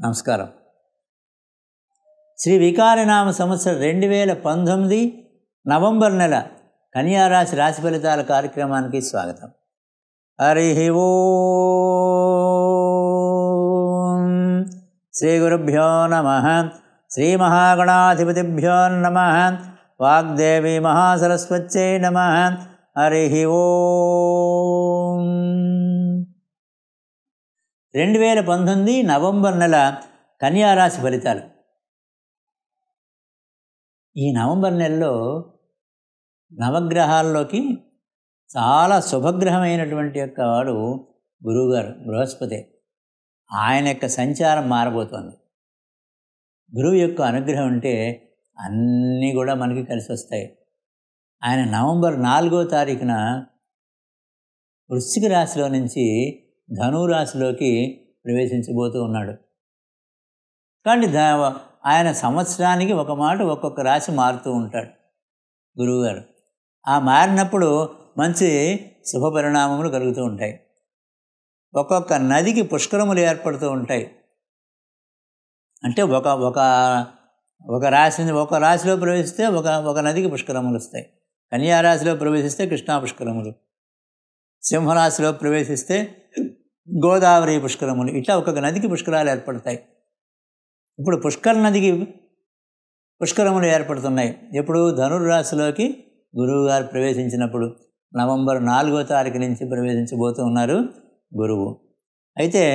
నమస్కారం శ్రీ వికారనామ సంవత్సరం రెండు వేల పంతొమ్మిది నవంబర్ నెల కన్యారాశి రాశి ఫలితాల కార్యక్రమానికి స్వాగతం హరి ఓం శ్రీ గురుభ్యో నమ శ్రీ మహాగణాధిపతిభ్యో నమ వాగ్దేవి మహాసరస్వత్యై నమ హరి ఓం రెండు వేల పంతొమ్మిది నవంబర్ నెల కన్యారాశి ఫలితాలు ఈ నవంబర్ నెలలో నవగ్రహాల్లోకి చాలా శుభగ్రహమైనటువంటి యొక్క వాడు గురువుగారు బృహస్పతి ఆయన యొక్క సంచారం మారబోతోంది గురువు యొక్క అనుగ్రహం ఉంటే అన్నీ కూడా మనకి కలిసి వస్తాయి ఆయన నవంబర్ నాలుగో తారీఖున వృశ్చిక రాశిలో నుంచి ధనురాశిలోకి ప్రవేశించబోతూ ఉన్నాడు కాబట్టి దా ఆయన సంవత్సరానికి ఒక మాట ఒక్కొక్క రాశి మారుతూ ఉంటాడు గురువుగారు ఆ మారినప్పుడు మంచి శుభ పరిణామములు కలుగుతూ ఉంటాయి ఒక్కొక్క నదికి పుష్కరములు ఏర్పడుతూ ఉంటాయి అంటే ఒక ఒక ఒక రాశి ఒక రాశిలో ప్రవేశిస్తే ఒక ఒక నదికి పుష్కరములు వస్తాయి కన్యారాశిలో ప్రవేశిస్తే కృష్ణా పుష్కరములు సింహరాశిలో ప్రవేశిస్తే గోదావరి పుష్కరములు ఇట్లా ఒక్కొక్క నదికి పుష్కరాలు ఏర్పడతాయి ఇప్పుడు పుష్కర నదికి పుష్కరములు ఏర్పడుతున్నాయి ఎప్పుడు ధనుర్రాశిలోకి గురువుగారు ప్రవేశించినప్పుడు నవంబర్ నాలుగో తారీఖు నుంచి ప్రవేశించబోతూ ఉన్నారు గురువు అయితే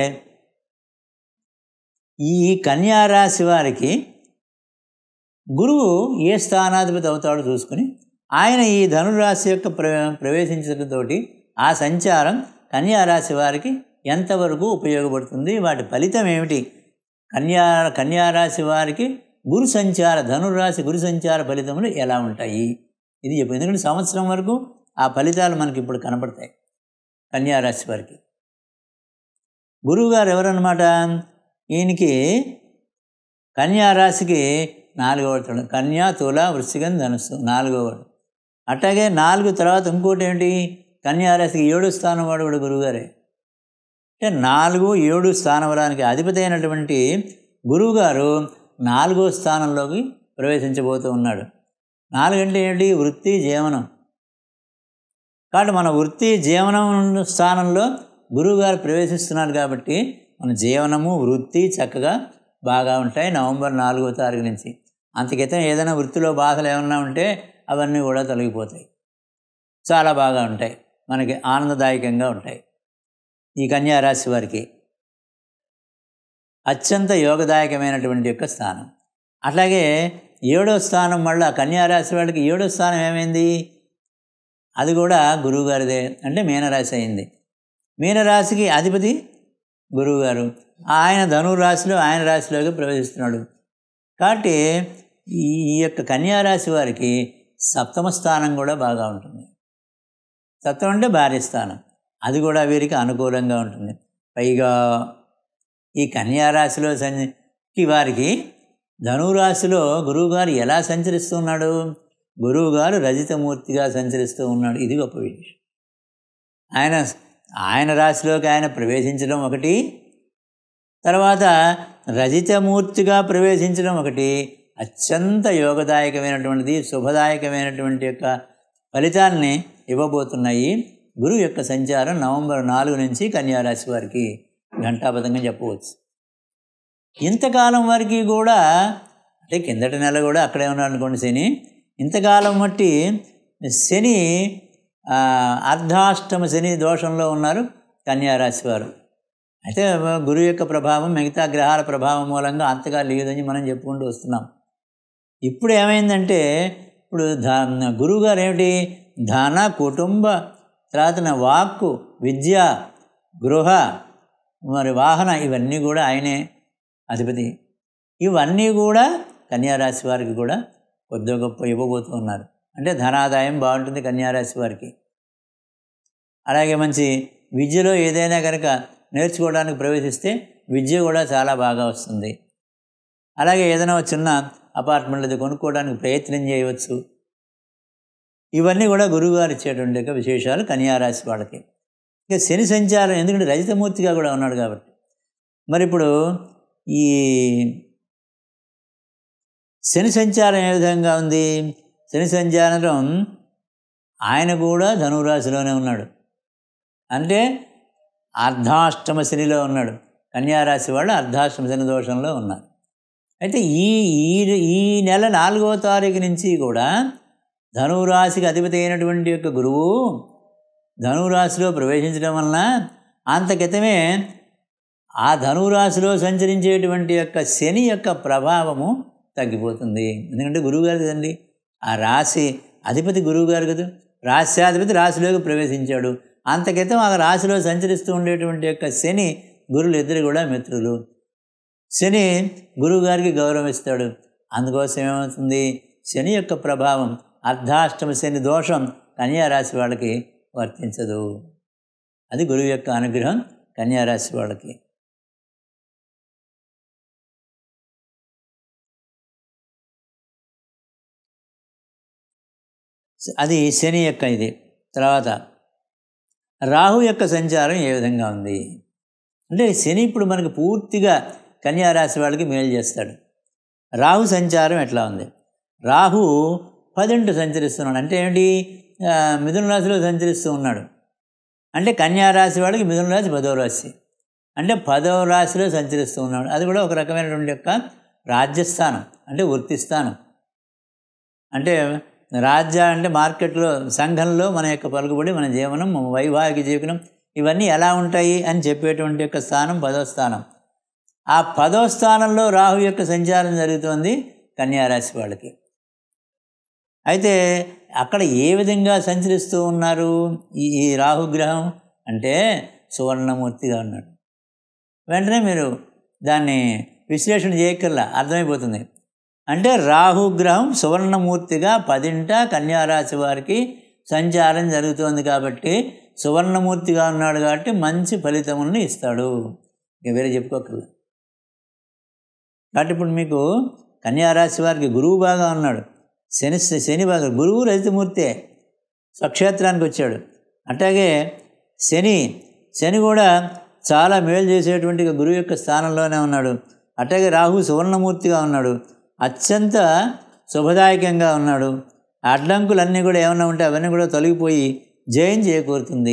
ఈ కన్యారాశి వారికి గురువు ఏ స్థానాధిపతి అవుతాడో చూసుకుని ఆయన ఈ ధనురాశి యొక్క ప్ర ప్రవేశించడంతో ఆ సంచారం కన్యారాశి వారికి ఎంతవరకు ఉపయోగపడుతుంది వాటి ఫలితం ఏమిటి కన్యా కన్యారాశి వారికి గురు సంచార ధనురాశి గురు సంచార ఫలితములు ఎలా ఉంటాయి ఇది చెప్పు ఎందుకంటే సంవత్సరం వరకు ఆ ఫలితాలు మనకి ఇప్పుడు కనపడతాయి కన్యారాశి వారికి గురువుగారు ఎవరన్నమాట ఈయనకి కన్యారాశికి నాలుగవ కన్యా తుల వృశ్చికం ధనుస్సు నాలుగవ అట్లాగే నాలుగు తర్వాత ఇంకోటి ఏంటి కన్యారాశికి ఏడు స్థానం వాడు కూడా గురువుగారే అంటే నాలుగు ఏడు స్థానములానికి అధిపతి అయినటువంటి గురువుగారు నాలుగో స్థానంలోకి ప్రవేశించబోతూ ఉన్నాడు నాలుగంటే ఏంటి వృత్తి జీవనం కాబట్టి మన వృత్తి జీవనం స్థానంలో గురువుగారు ప్రవేశిస్తున్నారు కాబట్టి మన జీవనము వృత్తి చక్కగా బాగా ఉంటాయి నవంబర్ నాలుగో తారీఖు నుంచి అంతకితం ఏదైనా వృత్తిలో బాధలు ఏమన్నా ఉంటే అవన్నీ కూడా తొలగిపోతాయి చాలా బాగా ఉంటాయి మనకి ఆనందదాయకంగా ఉంటాయి ఈ కన్యారాశి వారికి అత్యంత యోగదాయకమైనటువంటి యొక్క స్థానం అట్లాగే ఏడో స్థానం మళ్ళీ కన్యారాశి వాళ్ళకి ఏడో స్థానం ఏమైంది అది కూడా గురువుగారిదే అంటే మీనరాశి అయింది మీనరాశికి అధిపతి గురువుగారు ఆయన ధనురాశిలో ఆయన రాశిలోకి ప్రవేశిస్తున్నాడు కాబట్టి ఈ యొక్క కన్యారాశి వారికి సప్తమ స్థానం కూడా బాగా ఉంటుంది సప్తమం అంటే భార్య స్థానం అది కూడా వీరికి అనుకూలంగా ఉంటుంది పైగా ఈ కన్యారాశిలో సంచి వారికి ధనురాశిలో గురువుగారు ఎలా సంచరిస్తున్నాడు గురువుగారు రజితమూర్తిగా సంచరిస్తూ ఉన్నాడు ఇది గొప్ప విషయం ఆయన ఆయన రాశిలోకి ఆయన ప్రవేశించడం ఒకటి తర్వాత రజితమూర్తిగా ప్రవేశించడం ఒకటి అత్యంత యోగదాయకమైనటువంటిది శుభదాయకమైనటువంటి యొక్క ఫలితాలని ఇవ్వబోతున్నాయి గురువు యొక్క సంచారం నవంబర్ నాలుగు నుంచి కన్యారాశి వారికి ఘంటాపథంగా చెప్పవచ్చు ఇంతకాలం వరకు కూడా అంటే కిందటి నెల కూడా అక్కడే ఉన్నాడు అనుకోండి శని ఇంతకాలం బట్టి శని అర్ధాష్టమ శని దోషంలో ఉన్నారు కన్యారాశి వారు అయితే గురువు యొక్క ప్రభావం మిగతా గ్రహాల ప్రభావం మూలంగా అంతగా లేదని మనం చెప్పుకుంటూ వస్తున్నాం ఇప్పుడు ఏమైందంటే ఇప్పుడు ధ గురువుగారు ఏమిటి ధన కుటుంబ తర్వాత వాక్కు విద్య గృహ మరి వాహన ఇవన్నీ కూడా ఆయనే అధిపతి ఇవన్నీ కూడా కన్యారాశి వారికి కూడా కొద్ది గొప్ప ఇవ్వబోతూ ఉన్నారు అంటే ధనాదాయం బాగుంటుంది కన్యారాశి వారికి అలాగే మంచి విద్యలో ఏదైనా కనుక నేర్చుకోవడానికి ప్రవేశిస్తే విద్య కూడా చాలా బాగా వస్తుంది అలాగే ఏదైనా చిన్న అపార్ట్మెంట్ అది కొనుక్కోవడానికి ప్రయత్నం చేయవచ్చు ఇవన్నీ కూడా గురువుగారు ఇచ్చేటువంటి యొక్క విశేషాలు కన్యారాశి వాళ్ళకి ఇక శని సంచారం ఎందుకంటే రజితమూర్తిగా కూడా ఉన్నాడు కాబట్టి మరి ఇప్పుడు ఈ శని సంచారం ఏ విధంగా ఉంది శని సంచారం ఆయన కూడా ధనురాశిలోనే ఉన్నాడు అంటే అర్ధాష్టమ శనిలో ఉన్నాడు కన్యారాశి వాళ్ళు అర్ధాష్టమ శని దోషంలో ఉన్నారు అయితే ఈ ఈ ఈ నెల నాలుగవ తారీఖు నుంచి కూడా ధనురాశికి అధిపతి అయినటువంటి యొక్క గురువు ధనురాశిలో ప్రవేశించడం వలన అంత క్రితమే ఆ ధనురాశిలో సంచరించేటువంటి యొక్క శని యొక్క ప్రభావము తగ్గిపోతుంది ఎందుకంటే గురువుగారు కదండి ఆ రాశి అధిపతి గురువుగారు కదా రాశ్యాధిపతి రాశిలోకి ప్రవేశించాడు అంత క్రితం ఆ రాశిలో సంచరిస్తూ ఉండేటువంటి యొక్క శని గురువులు ఇద్దరు కూడా మిత్రులు శని గురువుగారికి గౌరవం ఇస్తాడు అందుకోసం ఏమవుతుంది శని యొక్క ప్రభావం అర్ధాష్టమ శని దోషం కన్యారాశి వాళ్ళకి వర్తించదు అది గురువు యొక్క అనుగ్రహం కన్యారాశి వాళ్ళకి అది శని యొక్క ఇది తర్వాత రాహు యొక్క సంచారం ఏ విధంగా ఉంది అంటే శని ఇప్పుడు మనకు పూర్తిగా కన్యారాశి వాళ్ళకి మేలు చేస్తాడు రాహు సంచారం ఎట్లా ఉంది రాహు పదింటి సంచరిస్తున్నాడు అంటే ఏంటి ఆ, మిథున రాశిలో సంచరిస్తూ ఉన్నాడు అంటే కన్యారాశి వాళ్ళకి మిథున రాశి పదవ రాశి అంటే పదవ రాశిలో సంచరిస్తూ ఉన్నాడు అది కూడా ఒక రకమైనటువంటి యొక్క రాజ్యస్థానం అంటే వృత్తిస్థానం అంటే రాజ్య అంటే మార్కెట్లో సంఘంలో మన యొక్క పలుకుబడి మన జీవనం మన వైవాహిక జీవనం ఇవన్నీ ఎలా ఉంటాయి అని చెప్పేటువంటి యొక్క స్థానం పదో స్థానం ఆ పదో స్థానంలో రాహు యొక్క సంచారం జరుగుతోంది కన్యారాశి వాళ్ళకి అయితే అక్కడ ఏ విధంగా సంచరిస్తూ ఉన్నారు ఈ ఈ రాహుగ్రహం అంటే సువర్ణమూర్తిగా ఉన్నాడు వెంటనే మీరు దాన్ని విశ్లేషణ చేయక్కర్లా అర్థమైపోతుంది అంటే రాహుగ్రహం సువర్ణమూర్తిగా పదింట కన్యారాశి వారికి సంచారం జరుగుతోంది కాబట్టి సువర్ణమూర్తిగా ఉన్నాడు కాబట్టి మంచి ఫలితములను ఇస్తాడు ఇక వేరే చెప్పుకోకర్లేదు కాబట్టి ఇప్పుడు మీకు కన్యారాశి వారికి గురువు బాగా ఉన్నాడు శని శని బాగా గురువు రజితమూర్తే స్వక్షేత్రానికి వచ్చాడు అట్లాగే శని శని కూడా చాలా మేలు చేసేటువంటి గురువు యొక్క స్థానంలోనే ఉన్నాడు అట్లాగే రాహు సువర్ణమూర్తిగా ఉన్నాడు అత్యంత శుభదాయకంగా ఉన్నాడు అడ్డంకులన్నీ కూడా ఏమన్నా ఉంటే అవన్నీ కూడా తొలగిపోయి జయం చేకూరుతుంది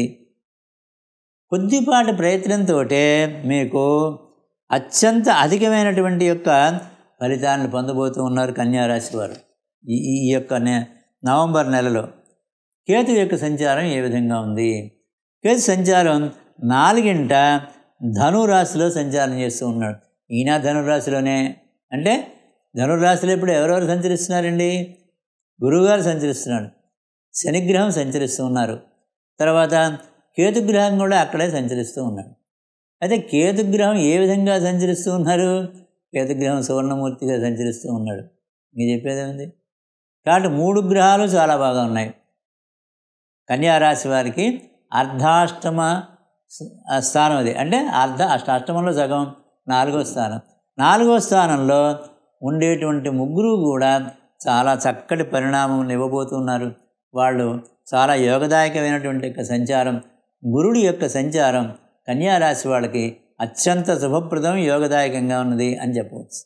కొద్దిపాటి ప్రయత్నంతో మీకు అత్యంత అధికమైనటువంటి యొక్క ఫలితాలను పొందబోతూ ఉన్నారు కన్యారాశి వారు ఈ ఈ యొక్క నె నవంబర్ నెలలో కేతు యొక్క సంచారం ఏ విధంగా ఉంది కేతు సంచారం నాలుగింట ధనురాశిలో సంచారం చేస్తూ ఉన్నాడు ఈయన ధనురాశిలోనే అంటే ధనురాశిలో ఇప్పుడు ఎవరెవరు సంచరిస్తున్నారండి గురువుగారు సంచరిస్తున్నాడు శనిగ్రహం సంచరిస్తూ ఉన్నారు తర్వాత కేతుగ్రహం కూడా అక్కడే సంచరిస్తూ ఉన్నాడు అయితే కేతుగ్రహం ఏ విధంగా సంచరిస్తూ ఉన్నారు కేతుగ్రహం సువర్ణమూర్తిగా సంచరిస్తూ ఉన్నాడు మీకు చెప్పేది ఉంది కాబట్టి మూడు గ్రహాలు చాలా బాగా ఉన్నాయి కన్యారాశి వారికి అర్ధాష్టమ స- ఆ స్థానం అది అంటే అర్ధ అష్ట అష్టమంలో సగం నాలుగో స్థానం నాలుగో స్థానంలో ఉండేటువంటి ముగ్గురు కూడా చాలా చక్కటి పరిణామం ఇవ్వబోతున్నారు వాళ్ళు చాలా యోగదాయకమైనటువంటి యొక్క సంచారం గురుడి యొక్క సంచారం కన్యారాశి వాళ్ళకి అత్యంత శుభప్రదం యోగదాయకంగా ఉన్నది అని చెప్పవచ్చు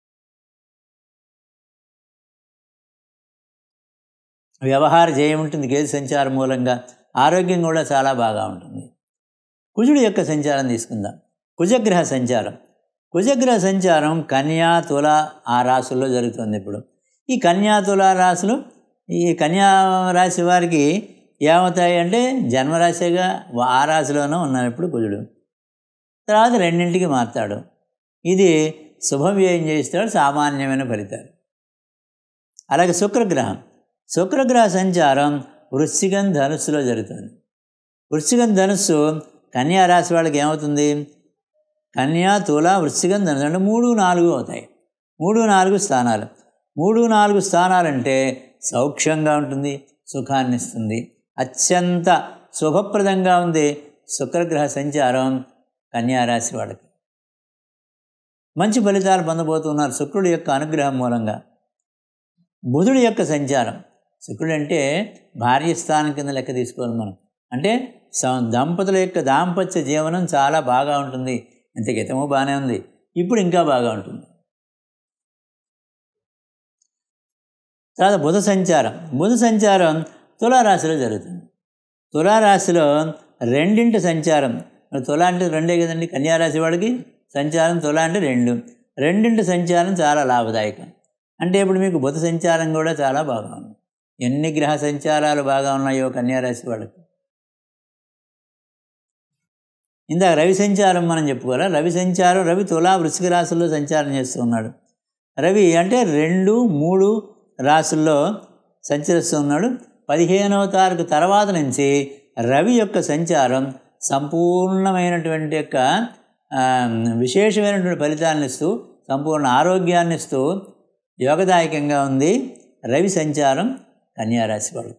వ్యవహార జయం ఉంటుంది కేతు సంచారం మూలంగా ఆరోగ్యం కూడా చాలా బాగా ఉంటుంది కుజుడు యొక్క సంచారం తీసుకుందాం కుజగ్రహ సంచారం కుజగ్రహ సంచారం కన్యా తుల ఆ రాశుల్లో జరుగుతుంది ఇప్పుడు ఈ కన్యా తుల రాశులు ఈ కన్యా రాశి వారికి ఏమవుతాయి అంటే జన్మరాశిగా ఆ రాశిలోనూ ఉన్నారు ఇప్పుడు కుజుడు తర్వాత రెండింటికి మారుతాడు ఇది శుభవ్యయం చేస్తాడు సామాన్యమైన ఫలితాలు అలాగే శుక్రగ్రహం శుక్రగ్రహ సంచారం వృశ్చికం ధనుస్సులో జరుగుతుంది వృశ్చికం ధనుస్సు కన్యా రాశి వాళ్ళకి ఏమవుతుంది కన్యా తుల వృశ్చికం ధనుసు అంటే మూడు నాలుగు అవుతాయి మూడు నాలుగు స్థానాలు మూడు నాలుగు స్థానాలంటే సౌఖ్యంగా ఉంటుంది సుఖాన్ని ఇస్తుంది అత్యంత శుభప్రదంగా ఉంది శుక్రగ్రహ సంచారం కన్యా రాశి వాళ్ళకి మంచి ఫలితాలు పొందబోతున్నారు శుక్రుడి యొక్క అనుగ్రహం మూలంగా బుధుడి యొక్క సంచారం శుక్రుడు అంటే భార్య స్థానం కింద లెక్క తీసుకోవాలి మనం అంటే స- దంపతుల యొక్క దాంపత్య జీవనం చాలా బాగా ఉంటుంది ఇంత క్రితము బాగానే ఉంది ఇప్పుడు ఇంకా బాగా ఉంటుంది తర్వాత బుధ సంచారం బుధ సంచారం తులారాశిలో జరుగుతుంది తులారాశిలో రెండింటి సంచారం మరి తుల అంటే రెండే కదండి కన్యారాశి వాడికి సంచారం తుల అంటే రెండు రెండింటి సంచారం చాలా లాభదాయకం అంటే ఇప్పుడు మీకు బుధ సంచారం కూడా చాలా బాగా ఉంది ఎన్ని గ్రహ సంచారాలు బాగా ఉన్నాయో కన్యారాశి వాళ్ళకి ఇందాక రవి సంచారం మనం చెప్పుకోవాలి రవి సంచారం రవి తులా వృశ్చిక రాశుల్లో సంచారం చేస్తూ ఉన్నాడు రవి అంటే రెండు మూడు రాశుల్లో సంచరిస్తూ ఉన్నాడు పదిహేనవ తారీఖు తర్వాత నుంచి రవి యొక్క సంచారం సంపూర్ణమైనటువంటి యొక్క ఆ, విశేషమైనటువంటి ఫలితాలను ఇస్తూ సంపూర్ణ ఆరోగ్యాన్ని ఇస్తూ యోగదాయకంగా ఉంది రవి సంచారం కన్యారాశి వాళ్ళకి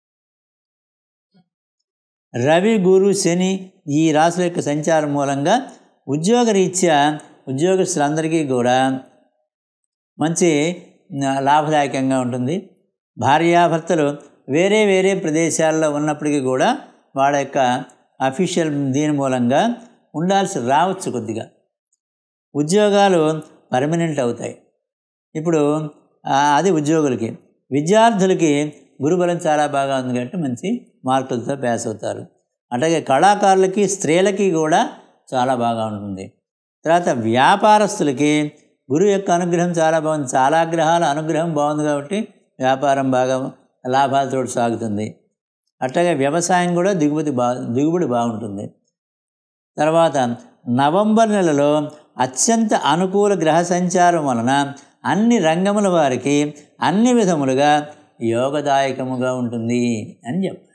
రవి గురు శని ఈ రాశుల యొక్క సంచారం మూలంగా ఉద్యోగరీత్యా ఉద్యోగస్తులందరికీ కూడా మంచి ఆ, లాభదాయకంగా ఉంటుంది భార్యాభర్తలు వేరే వేరే ప్రదేశాల్లో ఉన్నప్పటికీ కూడా వాళ్ళ యొక్క అఫీషియల్ దీని మూలంగా ఉండాల్సి రావచ్చు కొద్దిగా ఉద్యోగాలు పర్మనెంట్ అవుతాయి ఇప్పుడు ఆ, అది ఉద్యోగులకి విద్యార్థులకి గురుబలం చాలా బాగా ఉంది కాబట్టి మంచి మార్కులతో పాస్ అవుతారు అట్లాగే కళాకారులకి స్త్రీలకి కూడా చాలా బాగా ఉంటుంది తర్వాత వ్యాపారస్తులకి గురువు యొక్క అనుగ్రహం చాలా బాగుంది చాలా గ్రహాల అనుగ్రహం బాగుంది కాబట్టి వ్యాపారం బాగా లాభాలతో సాగుతుంది అట్లాగే వ్యవసాయం కూడా దిగుబడి బా దిగుబడి బాగుంటుంది తర్వాత నవంబర్ నెలలో అత్యంత అనుకూల గ్రహ సంచారం వలన అన్ని రంగముల వారికి అన్ని విధములుగా యోగదాయకముగా ఉంటుంది అని చెప్పాలి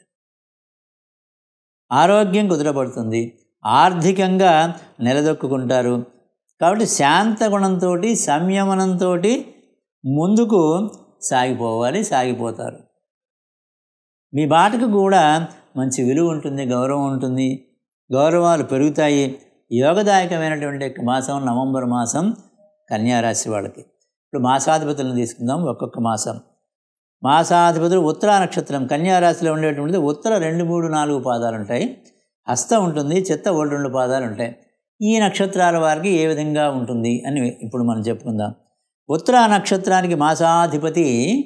ఆరోగ్యం కుదురపడుతుంది ఆర్థికంగా నిలదొక్కుంటారు కాబట్టి శాంత గుణంతో సంయమనంతో ముందుకు సాగిపోవాలి సాగిపోతారు మీ బాటకు కూడా మంచి విలువ ఉంటుంది గౌరవం ఉంటుంది గౌరవాలు పెరుగుతాయి యోగదాయకమైనటువంటి యొక్క మాసం నవంబర్ మాసం కన్యారాశి వాళ్ళకి ఇప్పుడు మాసాధిపతులను తీసుకుందాం ఒక్కొక్క మాసం మాసాధిపతులు ఉత్తర నక్షత్రం కన్యారాశిలో ఉండేటువంటిది ఉత్తర రెండు మూడు నాలుగు పాదాలు ఉంటాయి హస్తం ఉంటుంది చిత్త ఒకటి రెండు పాదాలు ఉంటాయి ఈ నక్షత్రాల వారికి ఏ విధంగా ఉంటుంది అని ఇప్పుడు మనం చెప్పుకుందాం ఉత్తర నక్షత్రానికి మాసాధిపతి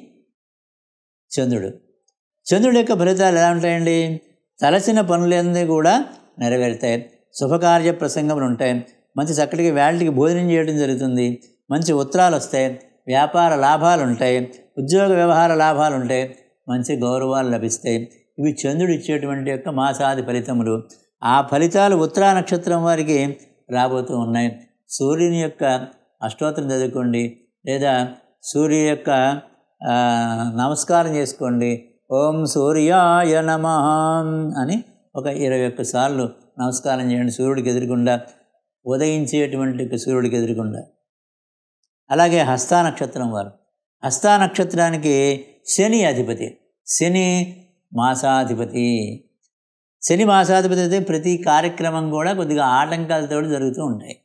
చంద్రుడు చంద్రుడి యొక్క ఫలితాలు ఎలా ఉంటాయండి తలసిన పనులన్నీ కూడా నెరవేరుతాయి శుభకార్య ప్రసంగములు ఉంటాయి మంచి చక్కటికి వేళటికి భోజనం చేయడం జరుగుతుంది మంచి ఉత్తరాలు వస్తాయి వ్యాపార లాభాలు ఉంటాయి ఉద్యోగ వ్యవహార లాభాలు ఉంటాయి మంచి గౌరవాలు లభిస్తాయి ఇవి చంద్రుడు ఇచ్చేటువంటి యొక్క మాసాది ఫలితములు ఆ ఫలితాలు ఉత్తరా నక్షత్రం వారికి రాబోతూ ఉన్నాయి సూర్యుని యొక్క అష్టోత్తరం చదువుకోండి లేదా సూర్యు యొక్క ఆ, నమస్కారం చేసుకోండి ఓం సూర్యాయ నమ అని ఒక ఇరవై ఒక్క సార్లు నమస్కారం చేయండి సూర్యుడికి ఎదురుకుండా ఉదయించేటువంటి యొక్క సూర్యుడికి ఎదురుకుండా అలాగే హస్తా నక్షత్రం వారు హస్తా నక్షత్రానికి శని అధిపతి శని మాసాధిపతి శని మాసాధిపతి అయితే ప్రతి కార్యక్రమం కూడా కొద్దిగా ఆటంకాలతో జరుగుతూ ఉంటాయి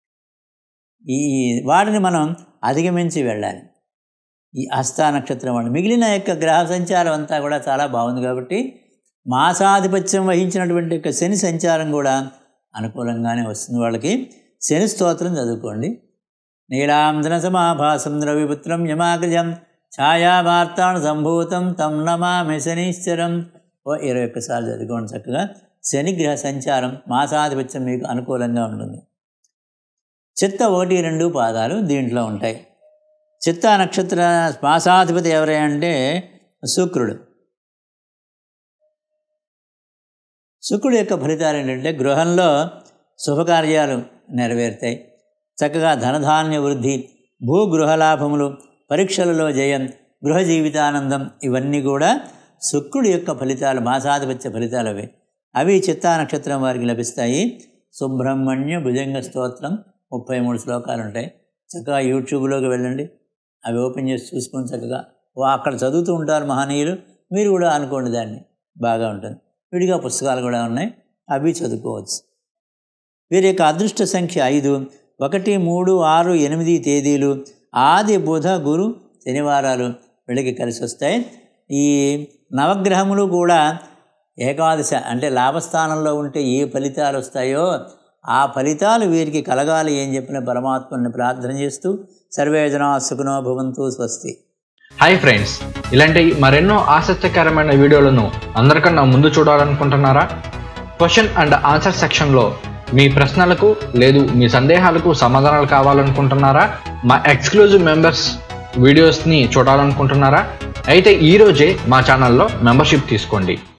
ఈ వాటిని మనం అధిగమించి వెళ్ళాలి ఈ హస్తా నక్షత్రం వాళ్ళు మిగిలిన యొక్క గ్రహ సంచారం అంతా కూడా చాలా బాగుంది కాబట్టి మాసాధిపత్యం వహించినటువంటి యొక్క శని సంచారం కూడా అనుకూలంగానే వస్తుంది వాళ్ళకి శని స్తోత్రం చదువుకోండి నీలాంధన సమాభాసం రవిపుత్రం యమాగ్రజం ఛాయావార్తాను సంభూతం తం నమామి శనీశ్వరం ఓ ఇరవై ఒక్కసార్లు చదువుకోండి చక్కగా శని గ్రహ సంచారం మాసాధిపత్యం మీకు అనుకూలంగా ఉంటుంది చిత్త ఒకటి రెండు పాదాలు దీంట్లో ఉంటాయి చిత్త నక్షత్ర మాసాధిపతి ఎవరై అంటే శుక్రుడు శుక్రుడు యొక్క ఫలితాలు ఏంటంటే గృహంలో శుభకార్యాలు నెరవేరుతాయి చక్కగా ధనధాన్య వృద్ధి భూగృహ లాభములు పరీక్షలలో జయం గృహ జీవితానందం ఇవన్నీ కూడా శుక్రుడి యొక్క ఫలితాలు మాసాధిపత్య ఫలితాలు అవి అవి చిత్తా నక్షత్రం వారికి లభిస్తాయి సుబ్రహ్మణ్య భుజంగ స్తోత్రం ముప్పై మూడు శ్లోకాలు ఉంటాయి చక్కగా యూట్యూబ్లోకి వెళ్ళండి అవి ఓపెన్ చేసి చూసుకొని చక్కగా వా- అక్కడ చదువుతూ ఉంటారు మహనీయులు మీరు కూడా అనుకోండి దాన్ని బాగా ఉంటుంది విడిగా పుస్తకాలు కూడా ఉన్నాయి అవి చదువుకోవచ్చు వీరి యొక్క అదృష్ట సంఖ్య ఐదు ఒకటి మూడు ఆరు ఎనిమిది తేదీలు ఆది బుధ గురు శనివారాలు వీళ్ళకి కలిసి వస్తాయి ఈ నవగ్రహములు కూడా ఏకాదశ అంటే లాభస్థానంలో ఉంటే ఏ ఫలితాలు వస్తాయో ఆ ఫలితాలు వీరికి కలగాలి అని చెప్పిన పరమాత్మని ప్రార్థన చేస్తూ సర్వేజన సుఖనో భవంతు స్వస్తి హాయ్ ఫ్రెండ్స్ ఇలాంటి మరెన్నో ఆసక్తికరమైన వీడియోలను అందరికన్నా ముందు చూడాలనుకుంటున్నారా క్వశ్చన్ అండ్ ఆన్సర్ సెక్షన్లో మీ ప్రశ్నలకు లేదు మీ సందేహాలకు సమాధానాలు కావాలనుకుంటున్నారా మా ఎక్స్క్లూజివ్ మెంబర్స్ వీడియోస్ని చూడాలనుకుంటున్నారా అయితే ఈరోజే మా ఛానల్లో మెంబర్షిప్ తీసుకోండి